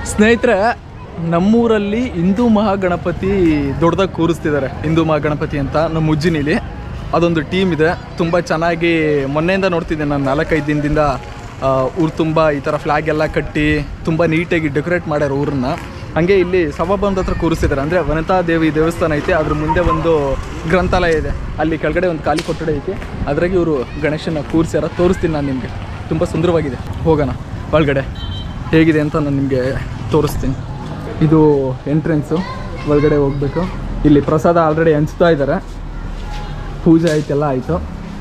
ಸ್ನೇಹಿತರೆ ನಮ್ಮೂರಲ್ಲಿ ಹಿಂದೂ ಮಹಾಗಣಪತಿ ದೊಡ್ಡದಾಗಿ ಕೂರಿಸ್ತಿದ್ದಾರೆ ಹಿಂದೂ ಮಹಾಗಣಪತಿ ಅಂತ ನಮ್ಮ ಉಜ್ಜಿನಿಲಿ ಅದೊಂದು ಟೀಮ್ ಇದೆ ತುಂಬ ಚೆನ್ನಾಗಿ ಮೊನ್ನೆಯಿಂದ ನೋಡ್ತಿದ್ದೆ ನಾನು ನಾಲ್ಕೈದು ದಿನದಿಂದ ಆ, ಊರು ತುಂಬ ಈ ಥರ ಫ್ಲ್ಯಾಗ್ ಎಲ್ಲ ಕಟ್ಟಿ ತುಂಬ ನೀಟಾಗಿ ಡೆಕೋರೇಟ್ ಮಾಡ್ಯಾರ ಊರನ್ನ ಹಾಗೆ ಇಲ್ಲಿ ಸಭಾಭವನದ ಹತ್ರ ಕೂರಿಸಿದ್ದಾರೆ ಅಂದರೆ ವನಿತಾ ದೇವಿ ದೇವಸ್ಥಾನ ಐತೆ ಅದ್ರ ಮುಂದೆ ಒಂದು ಗ್ರಂಥಾಲಯ ಇದೆ ಅಲ್ಲಿ ಕೆಳಗಡೆ ಒಂದು ಖಾಲಿ ಕೊಠಡಿ ಐತೆ ಅದ್ರಾಗೆ ಇವರು ಗಣೇಶನ ಕೂರಿಸ್ಯಾರ ತೋರಿಸ್ತೀನಿ ನಾನು ನಿಮಗೆ ತುಂಬ ಸುಂದರವಾಗಿದೆ ಹೋಗೋಣ ಒಳಗಡೆ ಹೇಗಿದೆ ಅಂತ ನಾನು ನಿಮಗೆ ತೋರಿಸ್ತೀನಿ ಇದು ಎಂಟ್ರೆನ್ಸು ಒಳಗಡೆ ಹೋಗಬೇಕು ಇಲ್ಲಿ ಪ್ರಸಾದ ಆಲ್ರೆಡಿ ಹಂಚ್ತಾ ಇದ್ದಾರೆ ಪೂಜೆ ಆಯ್ತೆಲ್ಲ ಆಯಿತು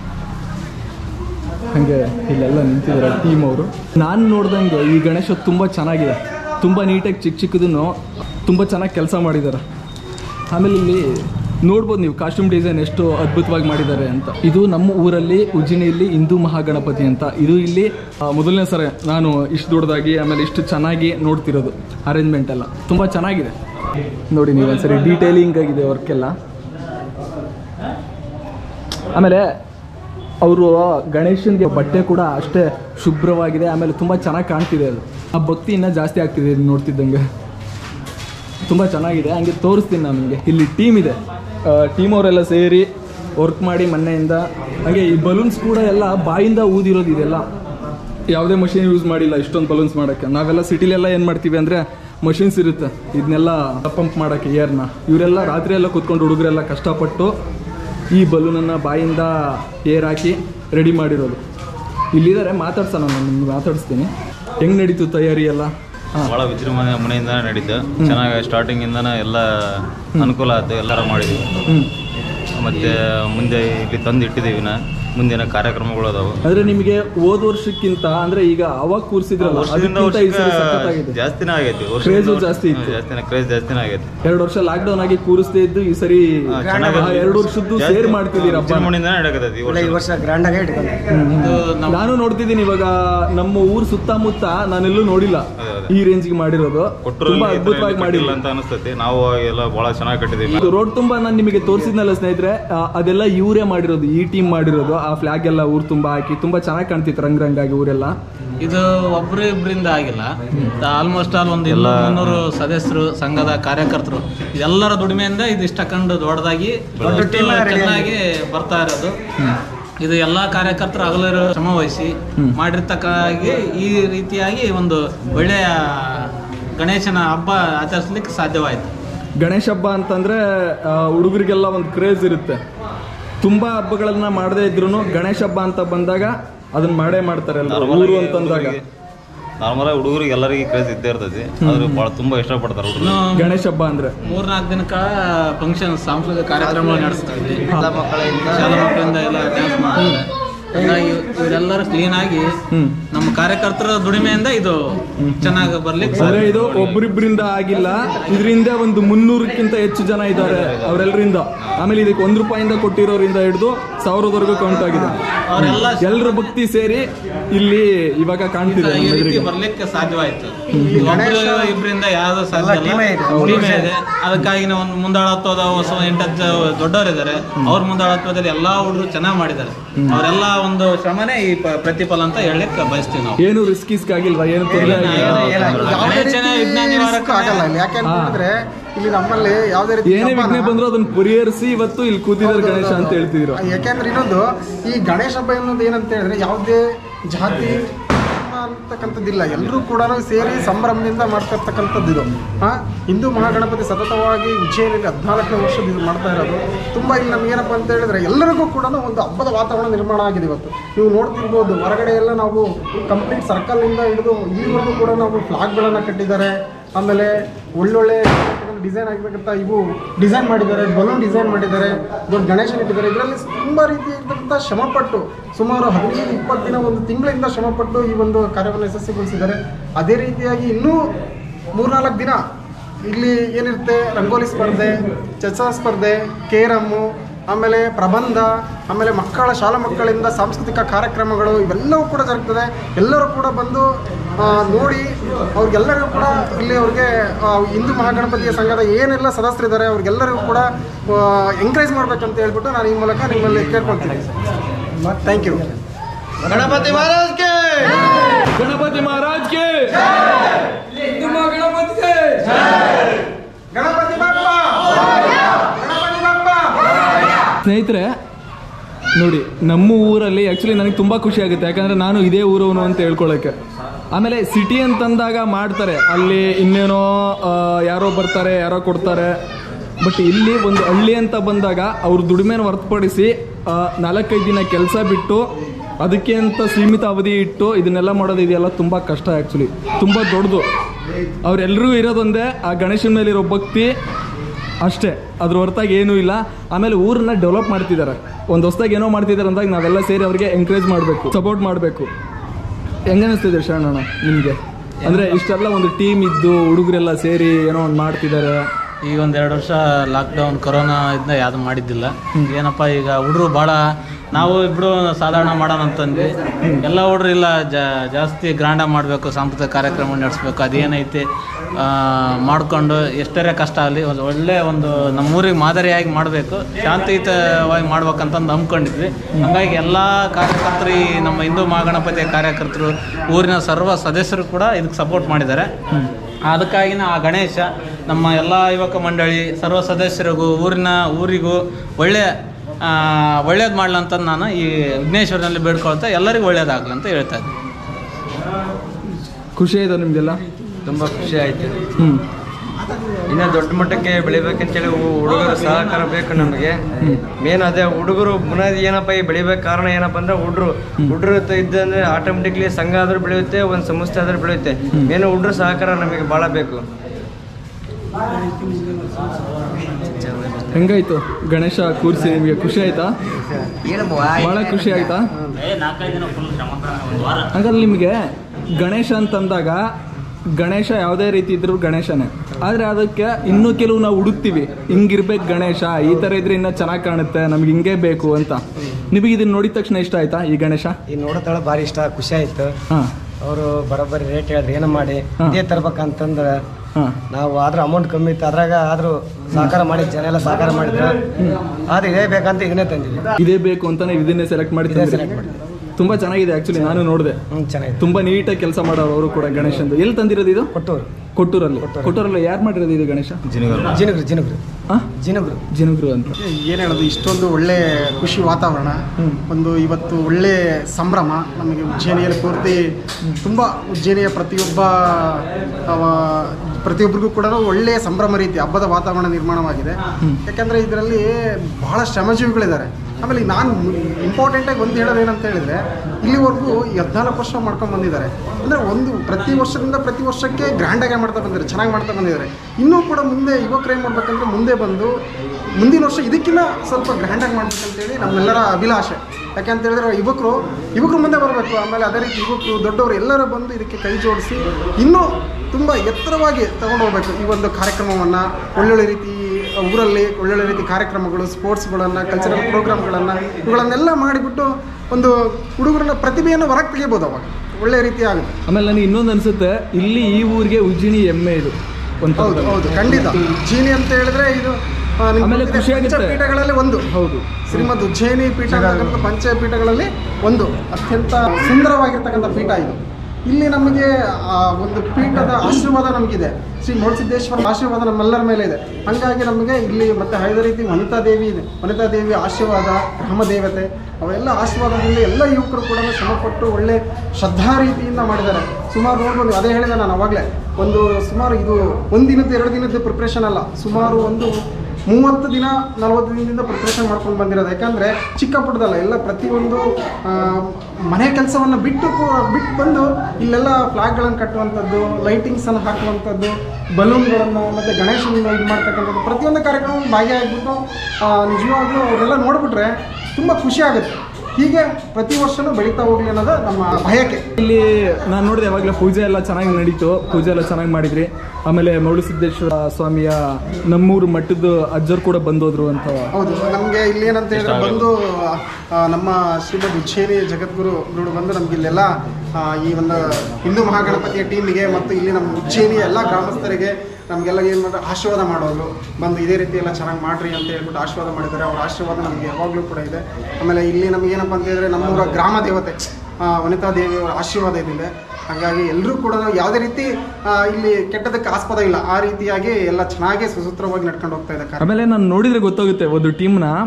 ಹಾಗೆ ಇಲ್ಲೆಲ್ಲ ನಿಂತಿದ್ದಾರೆ ಟೀಮ್ ಅವರು ನಾನು ನೋಡ್ದಂಗೆ ಈ ಗಣೇಶ ತುಂಬ ಚೆನ್ನಾಗಿದೆ ತುಂಬ ನೀಟಾಗಿ ಚಿಕ್ಕ ಚಿಕ್ಕದನ್ನು ತುಂಬ ಚೆನ್ನಾಗಿ ಕೆಲಸ ಮಾಡಿದ್ದಾರೆ ಆಮೇಲೆ ಇಲ್ಲಿ ನೋಡ್ಬೋದು ನೀವು ಕಾಸ್ಟ್ಯೂಮ್ ಡಿಸೈನ್ ಎಷ್ಟು ಅದ್ಭುತವಾಗಿ ಮಾಡಿದ್ದಾರೆ ಅಂತ ಇದು ನಮ್ಮ ಊರಲ್ಲಿ ಉಜ್ಜಿನಿಯಲ್ಲಿ ಹಿಂದೂ ಮಹಾಗಣಪತಿ ಅಂತ ಇದು ಇಲ್ಲಿ ಆ, ಮೊದಲನೇ ಸರಿ ನಾನು ಇಷ್ಟು ದೊಡ್ಡದಾಗಿ ಆಮೇಲೆ ಇಷ್ಟು ಚೆನ್ನಾಗಿ ನೋಡ್ತಿರೋದು ಅರೇಂಜ್ಮೆಂಟ್ ಎಲ್ಲ ತುಂಬ ಚೆನ್ನಾಗಿದೆ ನೋಡಿ ನೀವು ಒಂದ್ಸರಿ ಡೀಟೇಲಿಂಗ್ ಆಗಿದೆ ವರ್ಕ್ ಎಲ್ಲ ಆಮೇಲೆ ಅವರು ಗಣೇಶನ್ಗೆ ಬಟ್ಟೆ ಕೂಡ ಅಷ್ಟೇ ಶುಭ್ರವಾಗಿದೆ ಆಮೇಲೆ ತುಂಬ ಚೆನ್ನಾಗಿ ಕಾಣ್ತಿದೆ ಅದು ಆ ಭಕ್ತಿ ಇನ್ನೂ ಜಾಸ್ತಿ ಆಗ್ತಿದೆ ಇದು ನೋಡ್ತಿದ್ದಂಗೆ ತುಂಬ ಚೆನ್ನಾಗಿದೆ ಹಂಗೆ ತೋರಿಸ್ತೀನಿ ನಾನು ನಿಮಗೆ ಇಲ್ಲಿ ಟೀಮ್ ಇದೆ ಟೀಮ್ ಅವರೆಲ್ಲ ಸೇರಿ ವರ್ಕ್ ಮಾಡಿ ಮೊನ್ನೆಯಿಂದ ಹಾಗೆ ಈ ಬಲೂನ್ಸ್ ಕೂಡ ಎಲ್ಲ ಬಾಯಿಂದ ಊದಿರೋದು ಇದೆಲ್ಲ ಯಾವುದೇ ಮಷಿನ್ ಯೂಸ್ ಮಾಡಿಲ್ಲ ಇಷ್ಟೊಂದು ಬಲೂನ್ಸ್ ಮಾಡೋಕ್ಕೆ ನಾವೆಲ್ಲ ಸಿಟಿಲೆಲ್ಲ ಏನು ಮಾಡ್ತೀವಿ ಅಂದರೆ ಮಷಿನ್ಸ್ ಇರುತ್ತೆ ಇದನ್ನೆಲ್ಲ ಪಂಪ್ ಮಾಡೋಕ್ಕೆ ಏರ್ನ ಇವರೆಲ್ಲ ರಾತ್ರಿ ಎಲ್ಲ ಕೂತ್ಕೊಂಡು ಹುಡುಗರೆಲ್ಲ ಕಷ್ಟಪಟ್ಟು ಈ ಬಲೂನನ್ನು ಬಾಯಿಂದ ಏರ್ ಹಾಕಿ ರೆಡಿ ಮಾಡಿರೋದು ಇಲ್ಲಿದ್ದಾರೆ ಮಾತಾಡ್ಸೋಣ ನಾನು ನಿಮ್ಗೆ ಮಾತಾಡಿಸ್ತೀನಿ ಹೆಂಗೆ ನಡೀತು ತಯಾರಿ ಎಲ್ಲ ಹಾಂ ಭಾಳ ವಿಜೃಂಭಣೆ ಮನೆಯಿಂದ ನಡೀತು ಚೆನ್ನಾಗಿ ಸ್ಟಾರ್ಟಿಂಗ್ ಇಂದನ ಎಲ್ಲ ಅನುಕೂಲ ಆಯ್ತು ಎಲ್ಲರೂ ಮಾಡಿದ್ವಿ ಹ್ಞೂ ಮತ್ತೆ ಮುಂದೆ ಇಲ್ಲಿ ತಂದು ಇಟ್ಟಿದ್ದೀವಿ ನಾ ಮುಂದಿನ ಕಾರ್ಯಕ್ರಮಗಳು ಅದಾವು ಅಂದ್ರೆ ನಿಮಗೆ ಹೋದ ವರ್ಷಕ್ಕಿಂತ ಅಂದ್ರೆ ಈಗ ಅವಾಗ ಕೂರ್ಸಿದ್ರಲ್ಲ ವರ್ಷದಿಂದ ಅದಕ್ಕಿಂತ ಈ ಸರಿ ವರ್ಷಕ್ಕೆ ಸಖತ್ತಾಗಿದೆ ಜಾಸ್ತಿನೇ ಆಗೈತಿ Craze ಜಾಸ್ತಿ ಇತ್ತು. ಜಾಸ್ತಿನೇ ಕ್ರೇಜ್ ಜಾಸ್ತಿನೇ ಆಗೈತಿ ಎರಡು ವರ್ಷ ಲಾಕ್ ಡೌನ್ ಆಗಿ ಕೂರಿಸ್ದೇ ಇದ್ದು ಈ ಸರಿ ಹಾ, ಚೆನ್ನಾಗಿ ಆ ಎರಡು ವರ್ಷದ್ದು ಜಾಸ್ತಿ ಸೇರ್ ಮಾಡ್ತಿದ್ದೀರ ಹಬ್ಬ ವಿಜೃಂಭಣೆಯಿಂದ ನಡಕತ್ತೈತಿ ಈ ವರ್ಷ ಈ ವರ್ಷ ಗ್ರ್ಯಾಂಡ್ ಆಗಿ ಇಟ್ಕೊಂಡು ನಾನು ನೋಡ್ತಿದ್ದೀನಿ ಇವಾಗ ನಮ್ಮ ಊರ್ ಸುತ್ತಮುತ್ತ ನಾನೆಲ್ಲೂ ನೋಡಿಲ್ಲ ಅದೇ, ಅದೇ. ಈ ರೇಂಜ್ಗೆ ಮಾಡಿರೋದು ಕೊಟ್ಟರು ತುಂಬಾ ಅದ್ಭುತವಾಗಿ ಮಾಡಿಲ್ಲ ಅಂತ ಅನಿಸ್ತೈತಿ ನಾವು ಎಲ್ಲ ಬಹಳ ಚೆನ್ನಾಗಿ ಕಟ್ಟಿದ್ದೀವಿ ಇದು ರೋಡ್ ತುಂಬಾ ನಾನು ನಿಮಗೆ ತೋರಿಸಿದ್ನಲ್ಲ ಸ್ನೇಹಿತರೆ ಆ, ಅದೆಲ್ಲ ಇವರೇ ಮಾಡಿರೋದು ಈ ಟೀಮ್ ಮಾಡಿರೋದು ಆ ಫ್ಲಾಗ್ ಎಲ್ಲ ಊರ್ ತುಂಬಾ ಹಾಕಿ ತುಂಬಾ ಚೆನ್ನಾಗಿ ಕಾಣ್ತಿತ್ತು ರಂಗ್ ರಂಗಾಗಿ ಊರೆಲ್ಲ ಇದು ಒಬ್ರು ಇಬ್ಬರಿಂದ ಆಗಿಲ್ಲ ಆಲ್ಮೋಸ್ಟ್ ಆಲ್ ಒಂದು ಎಲ್ಲ ಮುನ್ನೂರು ಸದಸ್ಯರು ಸಂಘದ ಕಾರ್ಯಕರ್ತರು ಎಲ್ಲರ ದುಡಿಮೆಯಿಂದ ಇದು ಇಷ್ಟಕೊಂಡು ದೊಡ್ಡದಾಗಿ ಇಷ್ಟು ಚೆನ್ನಾಗಿ ಬರ್ತಾ ಇರೋದು ಇದು ಎಲ್ಲಾ ಕಾರ್ಯಕರ್ತರು ಹಗಲಿರೋ ಶ್ರಮ ವಹಿಸಿ ಮಾಡಿರ್ತಕ್ಕಾಗಿ ಈ ರೀತಿಯಾಗಿ ಒಂದು ಒಳ್ಳೆಯ ಗಣೇಶನ ಹಬ್ಬ ಆಚರಿಸ್ಲಿಕ್ಕೆ ಸಾಧ್ಯವಾಯಿತು ಗಣೇಶ ಹಬ್ಬ ಅಂತಂದ್ರೆ ಆ, ಹುಡುಗರಿಗೆಲ್ಲ ಒಂದು ಕ್ರೇಜ್ ಇರುತ್ತೆ ತುಂಬಾ ಹಬ್ಬಗಳನ್ನ ಮಾಡದೇ ಇದ್ರು ಗಣೇಶ ಹಬ್ಬ ಅಂತ ಬಂದಾಗ ಅದನ್ನ ಮಾಡೇ ಮಾಡ್ತಾರೆ ಎಲ್ಲ ಊರು ಅಂತಂದಾಗ ನಾರ್ಮಲ್ ಹುಡುಗರಿಗೆ ಎಲ್ಲರಿಗೆ ಕ್ರೇಜ್ ಇದ್ದೇ ಇರ್ತೈತಿ ಆದ್ರೆ ಬಹಳ ತುಂಬಾ ಇಷ್ಟಪಡ್ತಾರೆ ಹುಡುಗರು ಇನ್ನು ಗಣೇಶ ಹಬ್ಬ ಅಂದ್ರೆ ಮೂರ್ನಾಲ್ಕು ದಿನಕ್ಕ ಫಂಕ್ಷನ್ ಸಾಂಸ್ಕೃತಿಕ ಕಾರ್ಯಕ್ರಮಗಳು ನಡೆಸ್ತಾ ಇದ್ವಿ ಶಾಲಾ ಮಕ್ಕಳಿಂದ ಎಲ್ಲ ಡ್ಯಾನ್ಸ್ ಮಾಡ್ತಾರೆ ಹಂಗಾಗಿ ಇವರೆಲ್ಲರೂ ಕ್ಲೀನ್ ಆಗಿ ಹ್ಮ್ ನಮ್ಮ ಕಾರ್ಯಕರ್ತರ ದುಡಿಮೆಯಿಂದ ಇದು ಚೆನ್ನಾಗಿ ಬರ್ಲಿಕ್ಕೆ ಅಂದ್ರೆ ಇದು ಒಬ್ರಿಬ್ರಿಂದ ಆಗಿಲ್ಲ ಇದರಿಂದ ಒಂದು ಮುನ್ನೂರಕ್ಕಿಂತ ಹೆಚ್ಚು ಜನ ಇದ್ದಾರೆ ಅವರೆಲ್ಲರಿಂದ ಆಮೇಲೆ ಇದಕ್ಕೆ ಒಂದ್ ರೂಪಾಯಿಂದ ಕೊಟ್ಟಿರೋರಿಂದ ಹಿಡಿದು ಸಾವಿರದವರೆಗೂ ಕೌಂಟ್ ಆಗಿದೆ ಅವರೆಲ್ಲ ಎಲ್ಲರ ಭಕ್ತಿ ಸೇರಿ ಇಲ್ಲಿ ಇವಾಗ ಕಾಣ್ತಿದೆ ಈ ನಮ್ಮ ರೀತಿ ಎದುರಿಗೆ. ಬರ್ಲಿಕ್ಕೆ ಸಾಧ್ಯವಾಯ್ತು ಒಬ್ರು ಇಬ್ಬರಿಂದ ಯಾವ್ದು ಸಾಧ್ಯ ಇಲ್ಲ ಟೀಮೇ ಇದೆ. ಟೀಮೇ ಇದೆ ಅದಕ್ಕಾಗಿ ನಾವು ಒಂದು ಮುಂದಾಳತ್ವದ ಹೊಸ ಎಂಟತ್ತು ದೊಡ್ಡವರಿದ್ದಾರೆ ಅವ್ರ ಮುಂದಾಳತ್ವದಲ್ಲಿ ಎಲ್ಲಾ ಹುಡುಗರು ಚೆನ್ನಾಗಿ ಮಾಡಿದ್ದಾರೆ ಅವರೆಲ್ಲ ಒಂದು ಶ್ರಮನೇ ಈ ಪ- ಪ್ರತಿಫಲ ಅಂತ ಹೇಳಲಿಕ್ಕೆ ಬಯಸ್ತೀವಿ ನಾವು ಏನು ರಿಸ್ಕ್ ಇಸ್ಕ್ ಆಗಿಲ್ವಾ ಏನು ತೊಂದರೆ ಆಗಿಲ್ಲ ಗಣೇಶನ ವಿಜ್ಞಾನ ನಿವಾರಕ ಆಗಲ್ಲ ಇಲ್ಲಿ ಯಾಕೆ ಅಂತ ಹೇಳಿದ್ರೆ ಇಲ್ಲಿ ನಮ್ಮಲ್ಲಿ ಯಾವುದೇ ರೀತಿ ಏನೇ ಹಬ್ಬನ- ವಿಘ್ನ ಬಂದ್ರು ಅದನ್ನ ಪರಿಹರಿಸಿ ಇವತ್ತು ಇಲ್ಲಿ ಕೂತಿದ್ದಾರೆ ಗಣೇಶ ಅಂತ ಹೇಳ್ತಿದ್ರು ಯಾಕೆಂದ್ರೆ ಇನ್ನೊಂದು ಈ ಗಣೇಶ ಹಬ್ಬ ಅನ್ನೋದು ಏನಂತ ಹೇಳಿದ್ರೆ ಯಾವುದೇ ಜಾತಿ ಧರ್ಮ ಅಂತಕ್ಕಂಥದ್ದಿಲ್ಲ ಎಲ್ಲರೂ ಕೂಡ ಸೇರಿ ಸಂಭ್ರಮದಿಂದ ಮಾಡ್ತಿರ್ತಕ್ಕಂಥದ್ದು ಇದು ಹಾ ಹಿಂದೂ ಮಹಾಗಣಪತಿ ಸತತವಾಗಿ ಉಜ್ಜಯಿನಿಯಲ್ಲಿ ಹದಿನಾಲ್ಕನೇ ವರ್ಷದ ಇದು ಮಾಡ್ತಾ ಇರೋದು ತುಂಬ ಇಲ್ಲಿ ನಮ್ಗೆ ಏನಪ್ಪ ಅಂತ ಹೇಳಿದ್ರೆ ಎಲ್ಲರಿಗೂ ಕೂಡ ಒಂದು ಹಬ್ಬದ ವಾತಾವರಣ ನಿರ್ಮಾಣ ಆಗಿದೆ ಇವತ್ತು ನೀವು ನೋಡ್ತಿರ್ಬೋದು ಹೊರಗಡೆ ಎಲ್ಲ ನಾವು ಕಂಪ್ಲೀಟ್ ಸರ್ಕಲ್ನಿಂದ ಹಿಡಿದು ಇಲ್ಲಿವರೆಗೂ ಕೂಡ ನಾವು ಫ್ಲಾಗ್ಗಳನ್ನು ಕಟ್ಟಿದ್ದಾರೆ ಆಮೇಲೆ ಒಳ್ಳೊಳ್ಳೆ ಡಿಸೈನ್ ಆಗಿರ್ತಕ್ಕಂಥ ಇವು ಡಿಸೈನ್ ಮಾಡಿದ್ದಾರೆ ಬಲೂನ್ ಡಿಸೈನ್ ಮಾಡಿದ್ದಾರೆ ದೊಡ್ಡ ಗಣೇಶನ ಇಟ್ಟಿದ್ದಾರೆ ಇದರಲ್ಲಿ ತುಂಬ ರೀತಿಯಾದಂಥ ಶ್ರಮಪಟ್ಟು ಸುಮಾರು ಹದಿನೈದು ಇಪ್ಪತ್ತು ದಿನ ಒಂದು ತಿಂಗಳಿಂದ ಶ್ರಮಪಟ್ಟು ಈ ಒಂದು ಕಾರ್ಯವನ್ನು ಯಶಸ್ವಿಗೊಳಿಸಿದ್ದಾರೆ ಅದೇ ರೀತಿಯಾಗಿ ಇನ್ನೂ ಮೂರ್ನಾಲ್ಕು ದಿನ ಇಲ್ಲಿ ಏನಿರುತ್ತೆ ರಂಗೋಲಿ ಸ್ಪರ್ಧೆ ಚರ್ಚಾ ಸ್ಪರ್ಧೆ ಕೇರಮ್ಮು ಆಮೇಲೆ ಪ್ರಬಂಧ ಆಮೇಲೆ ಮಕ್ಕಳ ಶಾಲಾ ಮಕ್ಕಳಿಂದ ಸಾಂಸ್ಕೃತಿಕ ಕಾರ್ಯಕ್ರಮಗಳು ಇವೆಲ್ಲವೂ ಕೂಡ ಜరుగుತ್ತದೆ ಎಲ್ಲರೂ ಕೂಡ ಬಂದು ಆ, ನೋಡಿ ಅವ್ರಿಗೆಲ್ಲರಿಗೂ ಕೂಡ ಇಲ್ಲಿ ಅವ್ರಿಗೆ ಆ, ಹಿಂದೂ ಮಹಾಗಣಪತಿಯ ಸಂಘದ ಏನೆಲ್ಲ ಸದಸ್ಯರಿದ್ದಾರೆ ಅವ್ರಿಗೆಲ್ಲರಿಗೂ ಕೂಡ ಎಂಕರೇಜ್ ಮಾಡ್ಬೇಕಂತ ಹೇಳ್ಬಿಟ್ಟು ನಾನು ಈ ಮೂಲಕ ನಿಮ್ಮಲ್ಲಿ ಕೇಳ್ಕೊಳ್ತೀನಿ ಥ್ಯಾಂಕ್ ಯು ಗಣಪತಿ ಮಹಾರಾಜ್ಗೆ ಹಿಂದೂ ಮಹಾಗಣಪತಿ ಸ್ನೇಹಿತರೆ ನೋಡಿ ನಮ್ಮ ಊರಲ್ಲಿ ಆ್ಯಕ್ಚುಲಿ ನನಗೆ ತುಂಬ ಖುಷಿ ಆಗುತ್ತೆ ಯಾಕಂದರೆ ನಾನು ಇದೇ ಊರವನು ಅಂತ ಹೇಳ್ಕೊಳ್ಳೋಕ್ಕೆ ಆಮೇಲೆ ಸಿಟಿ ಅಂತಂದಾಗ ಮಾಡ್ತಾರೆ ಅಲ್ಲಿ ಇನ್ನೇನೋ ಆ, ಯಾರೋ ಬರ್ತಾರೆ ಯಾರೋ ಕೊಡ್ತಾರೆ ಬಟ್ ಇಲ್ಲಿ ಒಂದು ಹಳ್ಳಿ ಅಂತ ಬಂದಾಗ ಅವ್ರ ದುಡಿಮೆನ ಹೊರತುಪಡಿಸಿ ಆ, ನಾಲ್ಕೈದು ದಿನ ಕೆಲಸ ಬಿಟ್ಟು ಅದಕ್ಕೆ ಅಂತ ಸೀಮಿತ ಅವಧಿ ಇಟ್ಟು ಇದನ್ನೆಲ್ಲ ಮಾಡೋದು ಇದೆಯಲ್ಲ ತುಂಬ ಕಷ್ಟ ಆ್ಯಕ್ಚುಲಿ ತುಂಬ ದೊಡ್ಡದು ಅವರೆಲ್ಲರೂ ಇರೋದೊಂದೇ ಆ ಗಣೇಶನ ಮೇಲಿರೋ ಭಕ್ತಿ ಅಷ್ಟೇ ಅದ್ರ ಹೊರತಾಗಿ ಏನೂ ಇಲ್ಲ ಆಮೇಲೆ ಊರನ್ನ ಡೆವಲಪ್ ಮಾಡ್ತಿದ್ದಾರೆ ಒಂದು ಹೊಸದಾಗಿ ಏನೋ ಮಾಡ್ತಿದ್ದಾರೆ ಅಂದಾಗ ನಾವೆಲ್ಲ ಸೇರಿ ಅವ್ರಿಗೆ ಎಂಕರೇಜ್ ಮಾಡಬೇಕು ಸಪೋರ್ಟ್ ಮಾಡಬೇಕು ಹೆಂಗನಿಸ್ತಿದೆ ಶರಣಣ್ಣ ನಿಮಗೆ ಅಂದರೆ ಇಷ್ಟೆಲ್ಲ ಒಂದು ಟೀಮ್ ಇದ್ದು ಹುಡುಗರೆಲ್ಲ ಸೇರಿ ಏನೋ ಒಂದು ಮಾಡ್ತಿದ್ದಾರೆ ಈಗ ಒಂದ್ ಎರಡು ವರ್ಷ ಲಾಕ್ಡೌನ್ ಕೊರೋನಾ ಇಂದ ಯಾವ್ದು ಮಾಡಿದ್ದಿಲ್ಲ ಏನಪ್ಪ ಈಗ ಹುಡುಗರು ಭಾಳ ನಾವು ಇಬ್ರು ಸಾಧಾರಣ ಮಾಡೋಣ ಅಂತಂದ್ವಿ ಎಲ್ಲ ಹುಡುಗರು ಇಲ್ಲ ಜಾ- ಜಾಸ್ತಿ ಗ್ರ್ಯಾಂಡಾಗಿ ಮಾಡಬೇಕು ಸಾಂಸ್ಕೃತಿಕ ಕಾರ್ಯಕ್ರಮ ನಡೆಸ್ಬೇಕು ಅದೇನೈತೆ ಆ, ಮಾಡ್ಕೊಂಡು ಎಷ್ಟರೇ ಕಷ್ಟ ಆಗಲಿ ಒಂದು ಒಳ್ಳೆ ಒಂದು ನಮ್ಮೂರಿಗೆ ಮಾದರಿಯಾಗಿ ಮಾಡಬೇಕು ಶಾಂತಿಯುತವಾಗಿ ಮಾಡ್ಬೇಕಂತಂದು ನಂಬ್ಕೊಂಡಿದ್ವಿ ಹಂಗಾಗಿ ಎಲ್ಲ ಕಾರ್ಯಕರ್ತರು ಈ ನಮ್ಮ ಹಿಂದೂ ಮಹಾಗಣಪತಿಯ ಕಾರ್ಯಕರ್ತರು ಊರಿನ ಸರ್ವ ಸದಸ್ಯರು ಕೂಡ ಇದಕ್ಕೆ ಸಪೋರ್ಟ್ ಮಾಡಿದ್ದಾರೆ ಅದಕ್ಕಾಗಿನ ಆ ಗಣೇಶ ನಮ್ಮ ಎಲ್ಲ ಯುವಕ ಮಂಡಳಿ ಸರ್ವ ಸದಸ್ಯರಿಗೂ ಊರಿನ ಊರಿಗೂ ಒಳ್ಳೆ ಒಳ್ಳೇದು ಮಾಡ್ಲಂತ ನಾನು ಈ ವಿಘ್ನೇಶ್ವರನಲ್ಲಿ ಬೇಡ್ಕೊಳ್ತಾ ಎಲ್ಲರಿಗೂ ಒಳ್ಳೇದಾಗ್ಲಿ ಅಂತ ಹೇಳ್ತಾ ಇದ್ದೀನಿ ಖುಷಿ ಆಯ್ತಾ ನಿಮಗೆಲ್ಲ ತುಂಬ ಖುಷಿ ಆಯ್ತು ಹ್ಞೂ ಇನ್ನು ದೊಡ್ಡ ಮಟ್ಟಕ್ಕೆ ಬೆಳಿಬೇಕಂತೇಳಿ ಹು- ಹುಡುಗರು ಸಹಕಾರ ಬೇಕು ನಮಗೆ ಮೇನ್ ಅದೇ ಹುಡುಗರು ಬುನಾದಿ ಏನಪ್ಪ ಈ ಬೆಳಿಬೇಕು ಕಾರಣ ಏನಪ್ಪ ಅಂದ್ರೆ ಹುಡ್ರು ಹುಡ್ರು ಇದ್ದಂದ್ರೆ ಆಟೋಮೆಟಿಕ್ಲಿ ಸಂಘ ಆದ್ರೂ ಬೆಳೆಯುತ್ತೆ ಒಂದು ಸಂಸ್ಥೆ ಆದ್ರೂ ಬೆಳೆಯುತ್ತೆ ಮೇನ್ ಹುಡ್ರು ಸಹಕಾರ ನಮಗೆ ಭಾಳ ಬೇಕು ಹೆಂಗಾಯ್ತು ಗಣೇಶ ಕೂರಿಸಿ ನಿಮಗೆ ಖುಷಿ ಆಯ್ತಾ ಭಾಳ ಖುಷಿ ಆಯ್ತಾ ಹಂಗಾದ್ರೆ ನಿಮಗೆ ಗಣೇಶ ಅಂತಂದಾಗ ಗಣೇಶ ಯಾವುದೇ ರೀತಿ ಇದ್ರೂ ಗಣೇಶನೇ ಆದರೆ ಅದಕ್ಕೆ ಇನ್ನೂ ಕೆಲವು ನಾವು ಹುಡುಕ್ತೀವಿ ಹಿಂಗಿರ್ಬೇಕು ಗಣೇಶ ಈ ಥರ ಇದ್ರೆ ಇನ್ನೂ ಚೆನ್ನಾಗಿ ಕಾಣುತ್ತೆ ನಮ್ಗೆ ಹಿಂಗೆ ಬೇಕು ಅಂತ ನಿಮಗೆ ಇದನ್ನ ನೋಡಿದ ತಕ್ಷಣ ಇಷ್ಟ ಆಯ್ತಾ ಈ ಗಣೇಶ ಈ ನೋಡೋತಾಳ ಭಾರಿ ಇಷ್ಟ ಖುಷಿ ಆಯ್ತು ಹಾಂ ಅವರು ಬರೋಬ್ಬರಿ ರೇಟ್ ಹೇಳಿದ್ರೆ ಏನೋ ಮಾಡಿ ಹಾ. ಇದೇ ತರ್ಬೇಕಂತಂದ್ರೆ ಹಾಂ ನಾವು ಆದ್ರೂ ಅಮೌಂಟ್ ಕಮ್ಮಿ ಇತ್ತು ಅದ್ರಾಗ ಆದ್ರೂ ಸಹಕಾರ ಮಾಡಿ ಜನ ಎಲ್ಲ ಸಹಕಾರ ಮಾಡಿದ್ರು ಆದ್ರೆ ಇದೇ ಬೇಕಂತ ಇದನ್ನೇ ತಂದಿದ್ವಿ ಇದೇ ಬೇಕು ಅಂತ ನೀವು ಇದನ್ನೇ ಸೆಲೆಕ್ಟ್ ಮಾಡಿ ಇದೇ ತಂದ್ರಿ. select ಮಾಡಿದ್ವಿ. ತುಂಬಾ ಚೆನ್ನಾಗಿದೆ ಆಕ್ಚುಲಿ ನಾನು ನೋಡಿದೆ ಹ್ಞೂ ಚೆನ್ನಾಗಿದೆ ತುಂಬಾ ನೀಟಾಗಿ ಕೆಲಸ ಮಾಡೋರು ಅವರು ಕೂಡ ಗಣೇಶಂದು ಎಲ್ಲಿ ತಂದಿರೋದು ಇದು ಕೊಟ್ಟೂರು ಕೊಟ್ಟೂರಲ್ಲಿ ಕೊಟ್ಟೂರಲ್ಲಿ ಯಾರು ಮಾಡಿರೋದು ಇದು ಗಣೇಶ ಜಿನಿಗರು ಜಿನುಗ್ರು ಜಿನುಗ್ರು ಆ? ಜಿನುಗ್ರು ಜಿನುಗ್ರು ಅಂತ ಏನು ಹೇಳೋದು ಇಷ್ಟೊಂದು ಒಳ್ಳೆ ಖುಷಿ ವಾತಾವರಣ ಒಂದು ಇವತ್ತು ಒಳ್ಳೆ ಸಂಭ್ರಮ ನಮಗೆ ಉಜ್ಜಯಿನಿಯಲ್ಲಿ ಪೂರ್ತಿ ತುಂಬ ಉಜ್ಜಯಿನಿಯ ಪ್ರತಿಯೊಬ್ಬ ಅವ ಪ್ರತಿಯೊಬ್ಬರಿಗೂ ಕೂಡ ಒಳ್ಳೆಯ ಸಂಭ್ರಮ ರೀತಿ ಹಬ್ಬದ ವಾತಾವರಣ ನಿರ್ಮಾಣವಾಗಿದೆ ಯಾಕಂದರೆ ಇದರಲ್ಲಿ ಬಹಳ ಶ್ರಮಜೀವಿಗಳಿದ್ದಾರೆ ಆಮೇಲೆ ನಾನು ಇಂಪಾರ್ಟೆಂಟಾಗಿ ಒಂದು ಹೇಳೋದು ಏನಂತ ಹೇಳಿದರೆ ಇಲ್ಲಿವರೆಗೂ ಈ ಹದಿನಾಲ್ಕು ವರ್ಷ ಮಾಡ್ಕೊಂಡು ಬಂದಿದ್ದಾರೆ ಅಂದರೆ ಒಂದು ಪ್ರತಿ ವರ್ಷದಿಂದ ಪ್ರತಿ ವರ್ಷಕ್ಕೆ ಗ್ರ್ಯಾಂಡಾಗಿ ಮಾಡ್ತಾ ಬಂದಿದ್ದಾರೆ ಚೆನ್ನಾಗಿ ಮಾಡ್ತಾ ಬಂದಿದ್ದಾರೆ ಇನ್ನೂ ಕೂಡ ಮುಂದೆ ಯುವಕರು ಏನು ಮಾಡ್ಬೇಕಂದ್ರೆ ಮುಂದೆ ಬಂದು ಮುಂದಿನ ವರ್ಷ ಇದಕ್ಕಿಂತ ಸ್ವಲ್ಪ ಗ್ರ್ಯಾಂಡಾಗಿ ಮಾಡ್ಬೇಕಂತೇಳಿ ನಮ್ಮೆಲ್ಲರ ಅಭಿಲಾಷೆ ಯಾಕೆಂತ ಹೇಳಿದ್ರೆ ಯುವಕರು ಯುವಕರು ಮುಂದೆ ಬರಬೇಕು ಆಮೇಲೆ ಅದೇ ರೀತಿ ಯುವಕರು ದೊಡ್ಡವರು ಎಲ್ಲರೂ ಬಂದು ಇದಕ್ಕೆ ಕೈ ಜೋಡಿಸಿ ಇನ್ನೂ ತುಂಬ ಎತ್ತರವಾಗಿ ತಗೊಂಡು ಹೋಗ್ಬೇಕು ಈ ಒಂದು ಕಾರ್ಯಕ್ರಮವನ್ನು ಒಳ್ಳೊಳ್ಳೆ ರೀತಿ ಊರಲ್ಲಿ ಒಳ್ಳೊಳ್ಳೆ ರೀತಿ ಕಾರ್ಯಕ್ರಮಗಳು ಸ್ಪೋರ್ಟ್ಸ್ಗಳನ್ನು ಕಲ್ಚರಲ್ ಪ್ರೋಗ್ರಾಮ್ಗಳನ್ನು ಇವುಗಳನ್ನೆಲ್ಲ ಮಾಡಿಬಿಟ್ಟು ಒಂದು ಹುಡುಗರನ್ನ ಪ್ರತಿಭೆಯನ್ನು ಹೊರಗೆ ತೆಗಿಬೋದು ಅವಾಗ ಒಳ್ಳೆ ರೀತಿ ಆಗುತ್ತೆ ಆಮೇಲೆ ನನಗೆ ಇನ್ನೊಂದು ಅನ್ಸುತ್ತೆ ಇಲ್ಲಿ ಈ ಊರಿಗೆ ಉಜ್ಜಿನಿ ಎಮ್ಮೆ ಇದು ಒಂದು ಹೌದು ಹೌದು ಖಂಡಿತ ಜೀನಿ ಅಂತ ಹೇಳಿದ್ರೆ ಇದು ಆ, ನಿಮ್ಗೆ ಆಮೇಲೆ ಗೊತ್ತಿದೆ, ಖುಷಿಯಾಗುತ್ತೆ. ಪಂಚಪೀಠಗಳಲ್ಲಿ ಒಂದು ಹೌದು ಶ್ರೀಮದ್ ಉಜ್ಜಯಿನಿ ಪೀಠ ಅಂತಕ್ಕಂಥ ಪಂಚಪೀಠಗಳಲ್ಲಿ ಒಂದು ಅತ್ಯಂತ ಸುಂದರವಾಗಿರ್ತಕ್ಕಂಥ ಪೀಠ ಇದು ಇಲ್ಲಿ ನಮಗೆ ಆ ಒಂದು ಪೀಠದ ಆಶೀರ್ವಾದ ನಮಗಿದೆ ಶ್ರೀ ಮೋಳಸಿದ್ದೇಶ್ವರ ಆಶೀರ್ವಾದ ನಮ್ಮೆಲ್ಲರ ಮೇಲೆ ಇದೆ ಹಾಗಾಗಿ ನಮಗೆ ಇಲ್ಲಿ ಮತ್ತೆ ಹೈದ ರೀತಿ ವನಿತಾ ದೇವಿ ಇದೆ ವನಿತಾ ದೇವಿ ಆಶೀರ್ವಾದ ಗ್ರಾಮದೇವತೆ ಅವೆಲ್ಲ ಆಶೀರ್ವಾದದಿಂದ ಎಲ್ಲ ಯುವಕರು ಕೂಡ ಶ್ರಮಪಟ್ಟು ಒಳ್ಳೆ ಶ್ರದ್ಧಾ ರೀತಿಯಿಂದ ಮಾಡಿದ್ದಾರೆ ಸುಮಾರು ನೋಡ್ಬೋದು ಅದೇ ಹೇಳಿದೆ ನಾನು ಅವಾಗಲೇ ಒಂದು ಸುಮಾರು ಇದು ಒಂದು ದಿನದ್ದು ಎರಡು ದಿನದ್ದು ಪ್ರಿಪ್ರೇಷನ್ ಅಲ್ಲ ಸುಮಾರು ಒಂದು ಮೂವತ್ತು ದಿನ ನಲವತ್ತು ದಿನದಿಂದ ಪ್ರಿಪ್ರೇಷನ್ ಮಾಡ್ಕೊಂಡು ಬಂದಿರೋದು ಯಾಕಂದರೆ ಚಿಕ್ಕ ಪುಟ್ಟದಲ್ಲ ಎಲ್ಲ ಪ್ರತಿಯೊಂದು ಆ, ಮನೆ ಕೆಲಸವನ್ನು ಬಿಟ್ಟು ಕೂ- ಬಿಟ್ಟು ಬಂದು ಇಲ್ಲೆಲ್ಲ ಫ್ಲಾಗ್ಗಳನ್ನು ಕಟ್ಟುವಂಥದ್ದು ಲೈಟಿಂಗ್ಸನ್ನು ಹಾಕುವಂಥದ್ದು ಬಲೂನ್ಗಳನ್ನು ಮತ್ತು ಗಣೇಶನ ಇದು ಮಾಡ್ತಕ್ಕಂಥದ್ದು ಪ್ರತಿಯೊಂದು ಕಾರ್ಯಕ್ರಮ ಭಾಗಿಯಾಗಿಬಿಟ್ಟು ನಿಜವಾಗ್ಲೂ ಅವರೆಲ್ಲ ನೋಡಿಬಿಟ್ರೆ ತುಂಬ ಖುಷಿ ಆಗುತ್ತೆ ಹೀಗೆ ಪ್ರತಿ ವರ್ಷನೂ ಬೆಳೀತಾ ಹೋಗ್ಲಿ ಅನ್ನೋದು ನಮ್ಮ ಬಯಕೆ ಇಲ್ಲಿ ನಾನು ನೋಡಿದೆ ಯಾವಾಗಲೇ ಪೂಜೆ ಎಲ್ಲ ಚೆನ್ನಾಗಿ ನಡೀತು ಪೂಜೆ ಎಲ್ಲ ಚೆನ್ನಾಗಿ ಮಾಡಿದ್ರಿ ಆಮೇಲೆ ಮೌಳಿಸಿದ್ದೇಶ್ವರ ಸ್ವಾಮಿಯ ನಮ್ಮೂರು ಮಠದ ಅಜ್ಜರು ಕೂಡ ಬಂದೋದ್ರು ಅಂತ ಹೌದು ನಮಗೆ ಇಲ್ಲಿ ಏನಂತ ಹೇಳಿದ್ರೆ ಬಂದು ಆ, ನಮ್ಮ ಶ್ರೀಮದ್ ಉಜ್ಜಯಿನಿ ಜಗದ್ಗುರು ಗುರುಗಳು ಬಂದು ನಮ್ಗೆ ಇಲ್ಲೆಲ್ಲ ಆ, ಈ ಒಂದು ಹಿಂದೂ ಮಹಾಗಣಪತಿಯ ಟೀಮಿಗೆ ಮತ್ತು ಇಲ್ಲಿ ನಮ್ಮ ಉಜ್ಜಯಿನಿಯ ಎಲ್ಲ ಗ್ರಾಮಸ್ಥರಿಗೆ ನಮಗೆಲ್ಲ ಏನು ಮಾಡಿದ್ರೆ ಆಶೀರ್ವಾದ ಮಾಡೋರು ಬಂದು ಇದೇ ರೀತಿ ಎಲ್ಲ ಚೆನ್ನಾಗಿ ಮಾಡ್ರಿ ಅಂತ ಹೇಳ್ಬಿಟ್ಟು ಆಶೀರ್ವಾದ ಮಾಡಿದ್ದಾರೆ ಅವ್ರ ಆಶೀರ್ವಾದ ನಮಗೆ ಯಾವಾಗಲೂ ಕೂಡ ಇದೆ ಆಮೇಲೆ ಇಲ್ಲಿ ನಮ್ಗೆ ಏನಪ್ಪ ಅಂತ ಹೇಳಿದ್ರೆ ನಮ್ಮೂರ ಗ್ರಾಮ ದೇವತೆ ಆ, ವನಿತಾ ದೇವಿಯವರ ಆಶೀರ್ವಾದ ಇದಿದೆ ಹಾಗಾಗಿ ಎಲ್ಲರೂ ಕೂಡ ನಾವು ಯಾವುದೇ ರೀತಿ ಆ, ಇಲ್ಲಿ ಕೆಟ್ಟದಕ್ಕೆ ಆಸ್ಪದ ಇಲ್ಲ ಆ ರೀತಿಯಾಗಿ ಎಲ್ಲ ಚೆನ್ನಾಗಿ ಸುಸೂತ್ರವಾಗಿ ನಡ್ಕೊಂಡು ಹೋಗ್ತಾ ಇದೆ ಕಾರ್ಯ. ಆಮೇಲೆ ನಾನು ನೋಡಿದ್ರೆ ಗೊತ್ತಾಗುತ್ತೆ ಒಂದು ಟೀಮ್ನ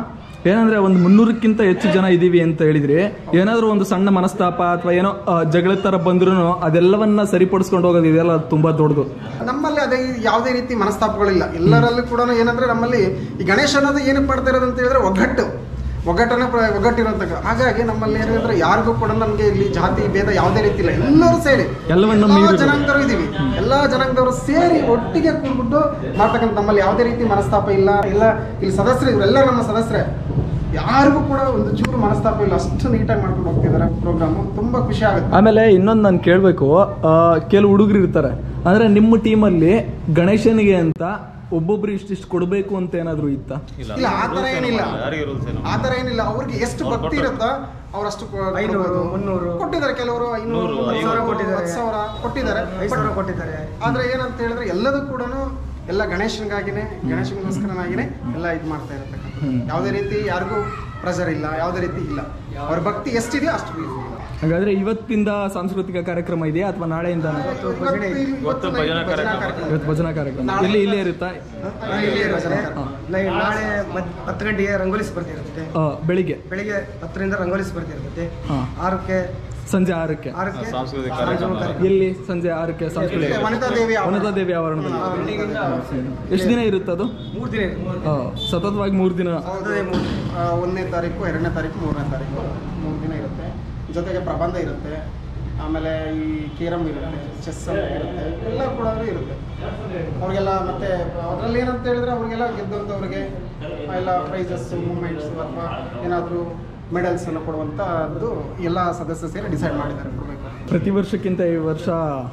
ಏನಂದ್ರೆ ಒಂದು ಮುನ್ನೂರಕ್ಕಿಂತ ಹೆಚ್ಚು ಜನ ಇದೀವಿ ಅಂತ ಹೇಳಿದ್ರಿ ಏನಾದ್ರೂ ಒಂದು ಸಣ್ಣ ಮನಸ್ತಾಪ ಅಥವಾ ಏನೋ ಆ, ಜಗಳದ ತರ ಬಂದ್ರು ಅದೆಲ್ಲವನ್ನ ಸರಿಪಡಿಸ್ಕೊಂಡು ಹೋಗೋದು ಇದೆಲ್ಲ ತುಂಬಾ ದೊಡ್ಡದು ನಮ್ಮಲ್ಲಿ ಅದೇ ಯಾವುದೇ ರೀತಿ ಮನಸ್ತಾಪಗಳಿಲ್ಲ ಎಲ್ಲರಲ್ಲೂ ಕೂಡ ಏನಂದ್ರೆ ನಮ್ಮಲ್ಲಿ ಈ ಗಣೇಶ ಅನ್ನೋದು ಏನಕ್ಕೆ ಮಾಡ್ತಾ ಇರೋದು ಅಂತ ಹೇಳಿದ್ರೆ ಒಗ್ಗಟ್ಟು ಒಗ್ಗಟ್ಟನ್ನ ಪ್ರ- ಒಗ್ಗಟ್ಟಿರೋಂಥ ಹಾಗಾಗಿ ನಮ್ಮಲ್ಲಿ ಏನಂದ್ರೆ ಯಾರಿಗೂ ಕೂಡ ನಮಗೆ ಇಲ್ಲಿ ಜಾತಿ ಭೇದ ಯಾವುದೇ ರೀತಿ ಇಲ್ಲ ಎಲ್ಲರೂ ಸೇರಿ ಎಲ್ಲವನ್ನ ಎಲ್ಲಾ ಮೀರಿ ಜನಾಂಗದವರು ಇದೀವಿ ಎಲ್ಲಾ ಜನಾಂಗದವರು ಸೇರಿ ಒಟ್ಟಿಗೆ ಕೂಡ್ಬಿಟ್ಟು ಮಾಡ್ತಕ್ಕಂಥ ನಮ್ಮಲ್ಲಿ ಯಾವುದೇ ರೀತಿ ಮನಸ್ತಾಪ ಇಲ್ಲ ಇಲ್ಲ ಇಲ್ಲಿ ಸದಸ್ಯರು ಇವರೆಲ್ಲ ನಮ್ಮ ಸದಸ್ಯರೇ ಯಾರಿಗೂ ಕೂಡ ಒಂದು ಚೂರು ಮನಸ್ತಾಪ ಇಲ್ಲ ಅಷ್ಟು ನೀಟಾಗಿ ಮಾಡ್ಕೊಂಡು ಹೋಗ್ತಿದ್ದಾರೆ ಪ್ರೋಗ್ರಾಮು ತುಂಬಾ ಖುಷಿ ಆಗುತ್ತೆ ಆಮೇಲೆ ಇನ್ನೊಂದು ನಾನು ಕೇಳಬೇಕು ಕೆಲವು ಹುಡುಗರು ಇರ್ತಾರೆ ಅಂದ್ರೆ ನಿಮ್ಮ ಟೀಮಲ್ಲಿ ಗಣೇಶನಿಗೆ ಅಂತ ಒಬ್ಬೊಬ್ರು ಇಷ್ಟಿಷ್ಟು ಕೊಡಬೇಕು ಅಂತ ಏನಾದ್ರು ಇತ್ತಾ ಇಲ್ಲ ಆ ಥರ ಏನಿಲ್ಲ ಯಾರಿಗೆ ರೂಲ್ಸ್ ಏನು ಆ ಥರ ಏನಿಲ್ಲ ಅವ್ರಿಗೆ ಎಷ್ಟು ಭಕ್ತಿ ಇರುತ್ತೋ ಅವ್ರಷ್ಟು ಕೊ- ಐನೂರು, ಕೊಡ್ಬೋದು. ಮುನ್ನೂರು. ಕೊಟ್ಟಿದ್ದಾರೆ ಕೆಲವರು ಐನೂರು ನೂರು, ಮುನ್ನೂರು, ಐವತ್ತು ಕೊಟ್ಟಿದ್ದಾರೆ. ಹತ್ತು ಸಾವಿರ ಕೊಟ್ಟಿದ್ದಾರೆ ಐದು ಸಾವಿರ ಕೊಟ್ಟಿದ್ದಾರೆ ಆದ್ರೆ ಏನಂತ ಹೇಳಿದ್ರೆ ಎಲ್ಲದೂ ಕೂಡ ಎಲ್ಲ ಗಣೇಶನಿಗಾಗಿನೇ ಗಣೇಶನಿಗೋಸ್ಕರನಾಗಿನೇ ಎಲ್ಲ ಇದು ಮಾಡ್ತಾ ಇರತಕ್ಕಂಥ ಯಾವುದೇ ರೀತಿ ಯಾರಿಗೂ ಪ್ರೆಷರ್ ಇಲ್ಲ ಯಾವುದೇ ರೀತಿ ಇಲ್ಲ ಅವ್ರ ಭಕ್ತಿ ಎಷ್ಟಿದೆಯೋ ಅಷ್ಟು ಇದೆ. ಹಾಗಾದ್ರೆ ಇವತ್ತಿಂದ ಸಾಂಸ್ಕೃತಿಕ ಕಾರ್ಯಕ್ರಮ ಇದೆಯಾ ಅಥವಾ ನಾಳೆಯಿಂದ ಇವತ್ತು ಭಜನೆ ಇದೆ. ಇಲ್ಲಿ- ಇವತ್ತು ಇವತ್ತು ಭಜನಾ night ಭಜನಾ ಕಾರ್ಯಕ್ರಮ. ಇವತ್ತು ಭಜನಾ ಕಾರ್ಯಕ್ರಮ ನಾಳೆ- ಇಲ್ಲಿ ಇಲ್ಲೇ ಇರುತ್ತಾ ಹಾ, ಇಲ್ಲೇ ಇರೋ ಭಜನಾ ಕಾರ್ಯಕ್ರಮ. ನೈ- ನಾಳೆ ಮತ್ ಹತ್ತು ಗಂಟೆಗೆ ರಂಗೋಲಿ ಸ್ಪರ್ಧೆ ಇರುತ್ತೆ ಆ, ಬೆಳಿಗ್ಗೆ ಬೆಳಿಗ್ಗೆ ಹತ್ತರಿಂದ ರಂಗೋಲಿ ಸ್ಪರ್ಧೆ ಇರುತ್ತೆ ಹಾ. ಆರಕ್ಕೆ ಸಂಜೆ ಆರಕ್ಕೆ ಆರಕ್ಕೆ ಸಾಂಸ್ಕೃತಿಕ ಸಾಂಸ್ಕೃತಿಕ ಕಾರ್ಯಕ್ರಮ. ಎಲ್ಲಿ ಸಂಜೆ ಆರಕ್ಕೆ ಸಾಂಸ್ಕೃತಿಕ ಇಲ್ಲೇ ವನಿತಾ ದೇವಿ ಆವರಣ. ವನಿತಾ ದೇವಿ ಆವರಣದಲ್ಲಿ ಎಷ್ಟು ದಿನ ಇರುತ್ತೆ ಅದು ಮೂರು ದಿನ ಇರುತ್ತೆ. ಆ, ಸತತವಾಗಿ ಮೂರು ದಿನ ಹೌದು ಆ, ಒಂದನೇ ತಾರೀಕು ಎರಡನೇ ತಾರೀಕು ಮೂರನೇ ತಾರೀಕು ಮೂರು ದಿನ ಇರುತ್ತೆ ಜೊತೆಗೆ ಪ್ರಬಂಧ ಇರುತ್ತೆ ಆಮೇಲೆ ಈ ಕೇರಮ್ ಇರುತ್ತೆ ಚೆಸ್ ಇರುತ್ತೆ ಎಲ್ಲ ಕೂಡ ಇರುತ್ತೆ ಅವ್ರಿಗೆಲ್ಲ ಮತ್ತೆ ಅದರಲ್ಲಿ ಏನಂತ ಹೇಳಿದ್ರೆ ಅವ್ರಿಗೆಲ್ಲ ಗೆದ್ದಂಥವ್ರಿಗೆ ಎಲ್ಲ ಪ್ರೈಸಸ್ ಮೂಮೆಂಟ್ಸ್ ಅಥವಾ ಏನಾದರೂ ಮೆಡಲ್ಸ್ ಅನ್ನು ಕೊಡುವಂಥದ್ದು ಎಲ್ಲ ಸದಸ್ಯ ಸೇರಿ ಡಿಸೈಡ್ ಮಾಡಿದ್ದಾರೆ ಕೊಡಬೇಕು ಪ್ರತಿ ವರ್ಷಕ್ಕಿಂತ ಈ ವರ್ಷ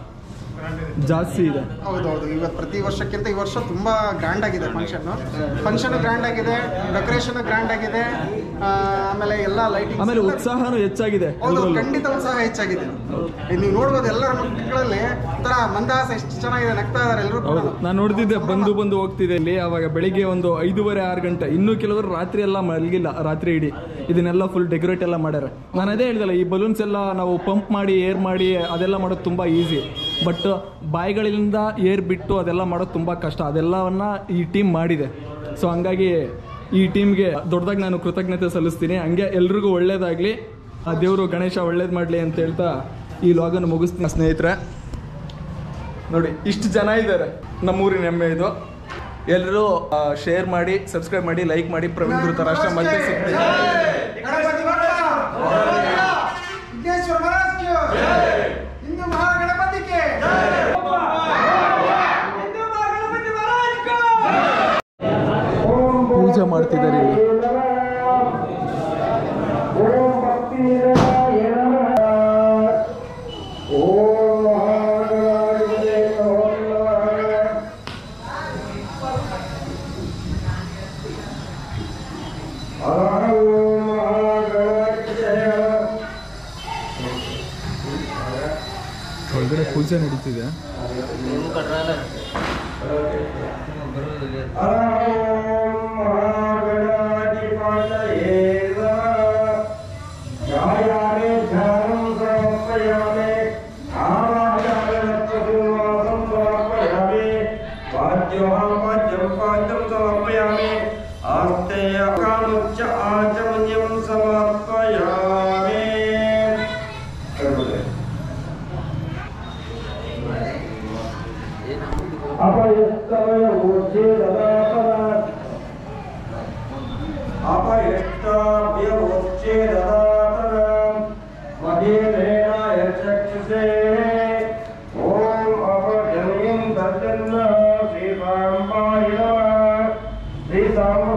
ಜಾಸ್ತಿ ಇದೆ ಹೌದೌದು ಇವತ್ತು ಪ್ರತಿ ವರ್ಷಕ್ಕಿಂತ ಈ ವರ್ಷ ತುಂಬಾ ಗ್ರ್ಯಾಂಡ್ ಆಗಿದೆ ಫಂಕ್ಷನ್ ಫಂಕ್ಷನ್ ಗ್ರ್ಯಾಂಡ್ ಆಗಿದೆ ಡೆಕೋರೇಷನ್ ಗ್ರ್ಯಾಂಡ್ ಆಗಿದೆ ಆ, ಆಮೇಲೆ ಎಲ್ಲ ಲೈಟಿಂಗ್ ಆಮೇಲೆ ಉತ್ಸಾಹನೂ ಹೆಚ್ಚಾಗಿದೆ ಹೌದು ಎಲ್ರಲ್ಲೂ. ಖಂಡಿತ ಉತ್ಸಾಹ ಹೆಚ್ಚಾಗಿದೆ ನೀವು ನೋಡ್ಬೋದು ಎಲ್ಲರ ಮಕ್ಕಳಲ್ಲಿ ಒಂಥರ ಮಂದಹಾಸ ಎಷ್ಟು ಚೆನ್ನಾಗಿದೆ ನಗ್ತಾ ಇದಾರೆ ಎಲ್ಲರೂ ಕೂಡ ಹೌದು ನಾನು ನೋಡ್ತಿದ್ದೆ ಬಂದು ಬಂದು ಹೋಗ್ತಿದೆ ಇಲ್ಲಿ ಅವಾಗ ಬೆಳಿಗ್ಗೆ ಒಂದು ಐದೂವರೆ ಆರು ಗಂಟೆ ಇನ್ನೂ ಕೆಲವರು ರಾತ್ರಿ ಎಲ್ಲ ಮಲಗಿಲ್ಲ ರಾತ್ರಿ ಇಡೀ ಇದನ್ನೆಲ್ಲ ಫುಲ್ ಡೆಕೋರೇಟ್ ಎಲ್ಲ ಮಾಡ್ಯಾರ ನಾನು ಅದೇ ಹೇಳ್ದಲ್ಲ ಈ ಬಲೂನ್ಸ್ ಎಲ್ಲ ನಾವು ಪಂಪ್ ಮಾಡಿ ಏರ್ ಮಾಡಿ ಅದೆಲ್ಲ ಮಾಡೋದು ತುಂಬಾ ಈಸಿ ಬಟ್ ಬಾಯಿಗಳಿಂದ ಏರ್ ಬಿಟ್ಟು ಅದೆಲ್ಲ ಮಾಡೋದು ತುಂಬಾ ಕಷ್ಟ ಅದೆಲ್ಲವನ್ನ ಈ ಟೀಮ್ ಮಾಡಿದೆ ಸೊ ಹಂಗಾಗಿ ಈ ಟೀಮ್ಗೆ ದೊಡ್ಡದಾಗಿ ನಾನು ಕೃತಜ್ಞತೆ ಸಲ್ಲಿಸ್ತೀನಿ ಹಂಗೆ ಎಲ್ರಿಗೂ ಒಳ್ಳೇದಾಗ್ಲಿ ಆ ದೇವರು ಗಣೇಶ ಒಳ್ಳೇದು ಮಾಡಲಿ ಅಂತ ಹೇಳ್ತಾ ಈ ಲಾಗನ್ನು ಮುಗಿಸ್ತೀನಿ ಸ್ನೇಹಿತರೆ ನೋಡಿ ಇಷ್ಟು ಜನ ಇದ್ದಾರೆ ನಮ್ಮೂರಿನ ಹೆಮ್ಮೆ ಇದು ಎಲ್ಲರೂ ಶೇರ್ ಮಾಡಿ ಸಬ್ಸ್ಕ್ರೈಬ್ ಮಾಡಿ ಲೈಕ್ ಮಾಡಿ ಪ್ರವೀಣ್ ಗುರುತ ರಾಷ್ಟ್ರ ಮತ್ತೆ ಸಿಗ್ತೀನಿ ಗಣಪತಿ ಬಪ್ಪ! ವಿಘ್ನೇಶ್ವರ ಮಹಾರಾಜ್ ಕಿ ಜೈ! ಹಿಂದೂ ಮಹಾಗಣಪತಿ ಕಿ ಪೂಜೆ ಮಾಡ್ತಿದ್ದಾರೆ ಇಲ್ಲಿ ಒಳಗಡೆ ಪೂಜೆ ನಡೀತಿದೆ आचमन्यं समर्पयामि अपयस्तमय ऊर्जे ददातनात् अपयष्टाभ्यवोच्चे ददातनाम् मदीनेनाय चक्षुषे ॐ अपजनीं दर्शन्न श्रीसाम्बाय नमः श्रीसाम्ब